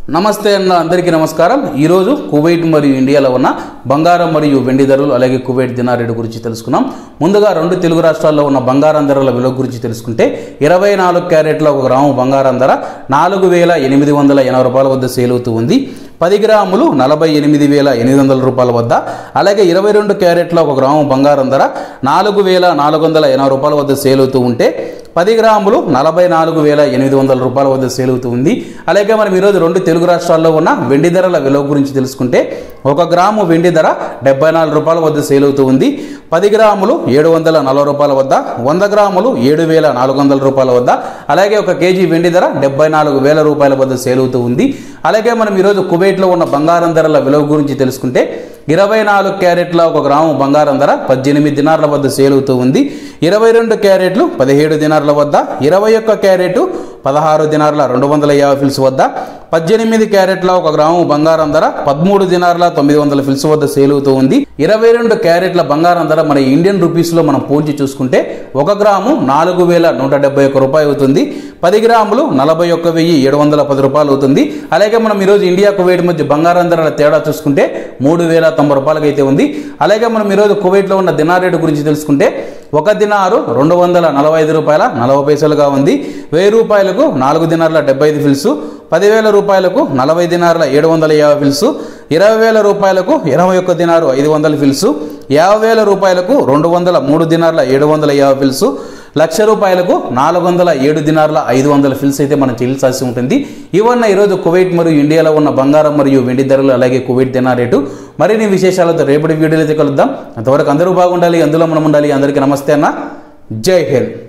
నమస్తే అన్న అందరికీ నమస్కారం ఈరోజు కువైట్ మరియు ఇండియాలో ఉన్న బంగారం మరియు వెండి ధరలు అలాగే కువైట్ దినారేటు గురించి తెలుసుకున్నాం ముందుగా రెండు తెలుగు రాష్ట్రాల్లో ఉన్న బంగారం ధరల విలువ గురించి తెలుసుకుంటే ఇరవై నాలుగు క్యారెట్ల ఒక గ్రాము బంగారం ధర నాలుగు వేల ఎనిమిది వందల ఎనభై రూపాయల వద్ద సేల్ అవుతూ ఉంది పది గ్రాములు నలభై ఎనిమిది వేల ఎనిమిది వందల రూపాయల వద్ద అలాగే ఇరవై రెండు క్యారెట్ల ఒక గ్రాము బంగారం ధర నాలుగు వేల నాలుగు వందల ఎనభై రూపాయల వద్ద సేల్ అవుతూ ఉంటే పది గ్రాములు నలభై నాలుగు వేల ఎనిమిది వందల రూపాయల వద్ద సేల్ అవుతూ ఉంది అలాగే మనం ఈరోజు రెండు తెలుగు రాష్ట్రాల్లో ఉన్న వెండి ధరల విలువ గురించి తెలుసుకుంటే ఒక గ్రాము వెండి ధర డెబ్బై నాలుగు రూపాయల వద్ద సేల్ అవుతూ ఉంది పది గ్రాములు ఏడు వందల నలభై రూపాయల వద్ద వంద గ్రాములు ఏడు వేల నాలుగు వందల రూపాయల వద్ద అలాగే ఒక కేజీ వెండి ధర డెబ్బై నాలుగు వేల రూపాయల వద్ద సేల్ అవుతూ ఉంది అలాగే మనం ఈరోజు కువైట్లో ఉన్న బంగారం ధరల విలువ గురించి తెలుసుకుంటే ఇరవై నాలుగు క్యారెట్ల ఒక గ్రాము బంగారం ధర పద్దెనిమిది దినార్ల వద్ద సేల్ అవుతూ ఉంది ఇరవై రెండు క్యారెట్లు పదిహేడు దినార్ల వద్ద ఇరవై ఒక్క క్యారెట్ పదహారు దినార్ల రెండు వందల యాభై ఫిల్స్ వద్ద పద్దెనిమిది క్యారెట్ల ఒక గ్రాము బంగారం ధర పదమూడు దినార్ల తొమ్మిది వందల ఫిల్స్ వద్ద సేల్ అవుతూ ఉంది ఇరవై రెండు క్యారెట్ల బంగారం ధర మన ఇండియన్ రూపీస్లో మనం పోల్చి చూసుకుంటే ఒక గ్రాము నాలుగు వేల నూట డెబ్బై ఒక్క రూపాయి అవుతుంది పది గ్రాములు నలభై ఒక్క వెయ్యి ఏడు వందల పది రూపాయలు అవుతుంది అలాగే మనం ఈరోజు ఇండియా కువైట్ మధ్య బంగారం ధరల తేడా చూసుకుంటే మూడు వేల తొంభై రూపాయలకి అయితే ఉంది అలాగే మనం ఈరోజు కువైట్లో ఉన్న దినార్ రేటు గురించి తెలుసుకుంటే ఒక దినారు రెండు వందల నలభై ఐదు రూపాయల నలభై పైసలుగా ఉంది వెయ్యి రూపాయలకు నాలుగు దినార్ల డెబ్బై ఐదు ఫిల్స్ పదివేల రూపాయలకు నలభై దినార్ల ఏడు వందల యాభై ఫిల్స్ ఇరవై వేల రూపాయలకు ఇరవై ఒక్క దినారు ఐదు వందల ఫిల్స్ యాభై వేల రూపాయలకు రెండు వందల మూడు దినార్ల ఏడు వందల యాభై ఫిల్స్ లక్ష రూపాయలకు నాలుగు వందల ఏడు దినార్ల ఐదు వందల ఫిల్స్ అయితే మనం చెల్లించాల్సి ఉంటుంది ఇవన్న ఈరోజు కువైట్ మరియు ఇండియాలో ఉన్న బంగారం మరియు వెండి ధరలు అలాగే కువైట్ దినా రేటు మరిన్ని విశేషాలతో రేపటి వీడియోలో అయితే కలుద్దాం అంతవరకు అందరూ బాగుండాలి అందులో మనం ఉండాలి అందరికీ నమస్తే అన్న జై హింద్